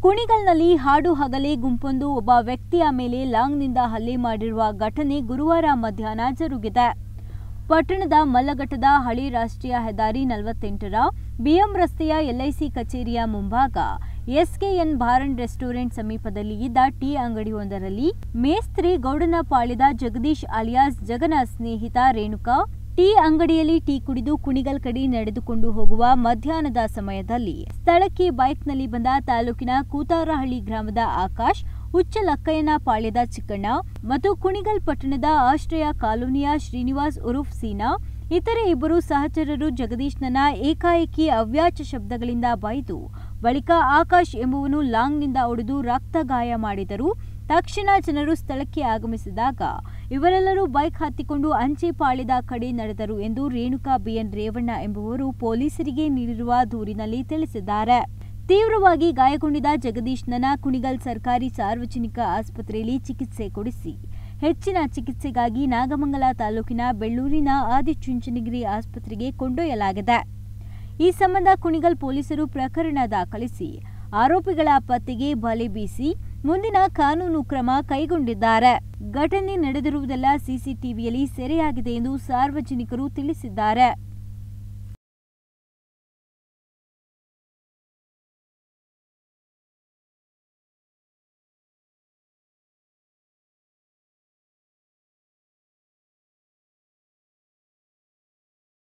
ಕುಣಿಗಲ್ನಲ್ಲಿ ಹಾಡು ಹಗಲೇ ಗುಂಪೊಂದು ಒಬ್ಬ ವ್ಯಕ್ತಿಯ ಮೇಲೆ ಲಾಂಗ್ನಿಂದ ಹಲ್ಲೆ ಮಾಡಿರುವ ಘಟನೆ ಗುರುವಾರ ಮಧ್ಯಾಹ್ನ ಜರುಗಿದೆ ಪಟ್ಟಣದ ಮಲ್ಲಘಟ್ಟದ ಹಳಿ ರಾಷ್ಟ್ರೀಯ ಹೆದ್ದಾರಿ ನಲವತ್ತೆಂಟರ ಬಿಎಂ ರಸ್ತೆಯ ಎಲ್ಐಸಿ ಕಚೇರಿಯ ಮುಂಭಾಗ ಎಸ್ಕೆಎನ್ ಬಾರ್ ಅಂಡ್ ರೆಸ್ಟೋರೆಂಟ್ ಸಮೀಪದಲ್ಲಿ ಇದ್ದ ಟೀ ಅಂಗಡಿಯೊಂದರಲ್ಲಿ ಮೇಸ್ತ್ರಿ ಗೌಡನ ಪಾಳ್ಯದ ಜಗದೀಶ್ ಅಲಿಯಾಸ್ ಜಗನ ಸ್ನೇಹಿತ ರೇಣುಕಾ ಟೀ ಅಂಗಡಿಯಲ್ಲಿ ಟೀ ಕುಡಿದು ಕುಣಿಗಲ್ ಕಡೆ ನಡೆದುಕೊಂಡು ಹೋಗುವ ಮಧ್ಯಾಹ್ನದ ಸಮಯದಲ್ಲಿ ಸ್ಥಳಕ್ಕೆ ಬೈಕ್ನಲ್ಲಿ ಬಂದ ತಾಲೂಕಿನ ಕೂತಾರಹಳ್ಳಿ ಗ್ರಾಮದ ಆಕಾಶ್ ಹುಚ್ಚಲಕ್ಕಯ್ಯನ ಪಾಳ್ಯದ ಚಿಕ್ಕಣ್ಣ ಮತ್ತು ಕುಣಿಗಲ್ ಪಟ್ಟಣದ ಆಶ್ರಯ ಕಾಲೋನಿಯ ಶ್ರೀನಿವಾಸ್ ಉರುಫ್ ಸೀನಾ ಇತರೆ ಇಬ್ಬರು ಸಹಚರರು ಜಗದೀಶ್ನನ್ನ ಏಕಾಏಕಿ ಅವ್ಯಾಚ ಶಬ್ದಗಳಿಂದ ಬೈದು ಬಳಿಕ ಆಕಾಶ್ ಎಂಬುವನು ಲಾಂಗ್ನಿಂದ ಒಡೆದು ರಕ್ತಗಾಯ ಮಾಡಿದರು ತಕ್ಷಣ ಜನರು ಸ್ಥಳಕ್ಕೆ ಆಗಮಿಸಿದಾಗ ಇವರೆಲ್ಲರೂ ಬೈಕ್ ಹತ್ತಿಕೊಂಡು ಅಂಚೆ ಪಾಳ್ಯದ ಕಡೆ ನಡೆದರು ಎಂದು ರೇಣುಕಾ ಬಿಎನ್ ರೇವಣ್ಣ ಎಂಬುವರು ಪೊಲೀಸರಿಗೆ ನೀಡಿರುವ ದೂರಿನಲ್ಲಿ ತಿಳಿಸಿದ್ದಾರೆ ತೀವ್ರವಾಗಿ ಗಾಯಗೊಂಡಿದ್ದ ಜಗದೀಶ್ನನ್ನ ಕುಣಿಗಲ್ ಸರ್ಕಾರಿ ಸಾರ್ವಜನಿಕ ಆಸ್ಪತ್ರೆಯಲ್ಲಿ ಚಿಕಿತ್ಸೆ ಕೊಡಿಸಿ ಹೆಚ್ಚಿನ ಚಿಕಿತ್ಸೆಗಾಗಿ ನಾಗಮಂಗಲ ತಾಲೂಕಿನ ಬೆಳ್ಳೂರಿನ ಆದಿಚುಂಚನಗಿರಿ ಆಸ್ಪತ್ರೆಗೆ ಕೊಂಡೊಯ್ಯಲಾಗಿದೆ ಈ ಸಂಬಂಧ ಕುಣಿಗಲ್ ಪೊಲೀಸರು ಪ್ರಕರಣ ದಾಖಲಿಸಿ ಆರೋಪಿಗಳ ಪತ್ತೆಗೆ ಬಲೆ ಬೀಸಿ ಮುಂದಿನ ಕಾನೂನು ಕ್ರಮ ಕೈಗೊಂಡಿದ್ದಾರೆ ಘಟನೆ ನಡೆದಿರುವುದೆಲ್ಲ ಸಿಸಿಟಿವಿಯಲ್ಲಿ ಸೆರೆಯಾಗಿದೆ ಎಂದು ಸಾರ್ವಜನಿಕರು ತಿಳಿಸಿದ್ದಾರೆ